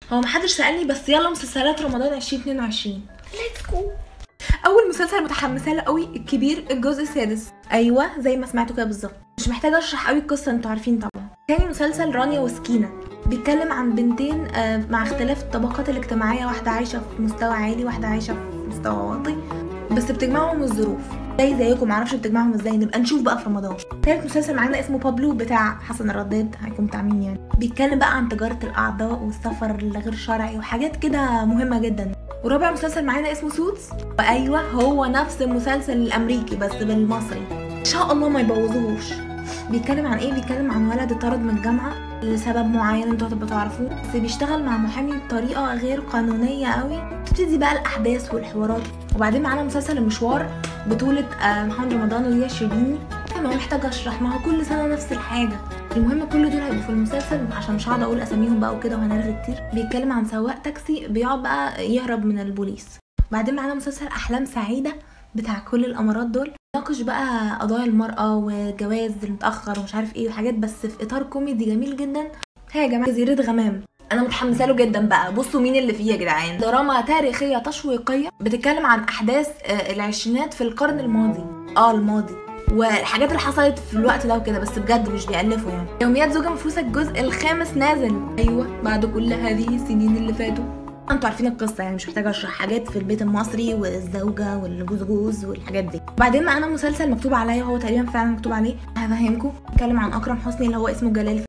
هو محدش سالني بس يلا مسلسلات رمضان 2022 ليتس جو اول مسلسل متحمسه له قوي الكبير الجزء السادس ايوه زي ما سمعتوا كده بالظبط مش محتاجه اشرح قوي القصه انتوا عارفين طبعا تاني مسلسل رانيا وسكينه بيتكلم عن بنتين آه، مع اختلاف الطبقات الاجتماعيه واحده عايشه في مستوى عالي واحده عايشه في مستوى واطي بس بتجمعهم الظروف زي زيكم معرفش بتجمعهم ازاي نبقى نشوف بقى في رمضان تالت مسلسل معانا اسمه بابلو بتاع حسن الرداد هيكون بتاع مين يعني بيتكلم بقى عن تجاره الاعضاء والسفر الغير شرعي وحاجات كده مهمه جدا ورابع مسلسل معانا اسمه سوتس وايوه هو نفس المسلسل الامريكي بس بالمصري ان شاء الله ما يبوظوش بيتكلم عن ايه بيتكلم عن ولد اتطرد من الجامعه لسبب معين انتوا هتبقوا تعرفوه بس بيشتغل مع محامي بطريقه غير قانونيه قوي تبتدي بقى الاحداث والحوارات وبعدين معانا مسلسل المشوار بطولة آه، محمد رمضان وليا شربيني ما محتاجة اشرح ما هو كل سنة نفس الحاجة المهم كل دول هيبقوا في المسلسل عشان مش هقعد اقول اساميهم بقى وكده وهنرغي كتير بيتكلم عن سواق تاكسي بيقعد بقى يهرب من البوليس بعدين معانا مسلسل احلام سعيدة بتاع كل الامارات دول ناقش بقى قضايا المرأة والجواز المتأخر ومش عارف ايه وحاجات بس في اطار كوميدي جميل جدا ها يا جماعة جزيرة غمام انا متحمسه له جدا بقى بصوا مين اللي فيه يا جدعان دراما تاريخيه تشويقيه بتتكلم عن احداث آه، العشرينات في القرن الماضي اه الماضي والحاجات اللي حصلت في الوقت ده وكده بس بجد مش بيألفوا يعني يوميات زوجة مفروسة الجزء الخامس نازل ايوه بعد كل هذه السنين اللي فاتوا انتوا عارفين القصه يعني مش محتاجه اشرح حاجات في البيت المصري والزوجه والجوز جوز والحاجات دي بعدين معانا مسلسل مكتوب عليا هو تقريبا فعلا مكتوب عليه هفهمكم بيتكلم عن اكرم حسني اللي هو اسمه جلال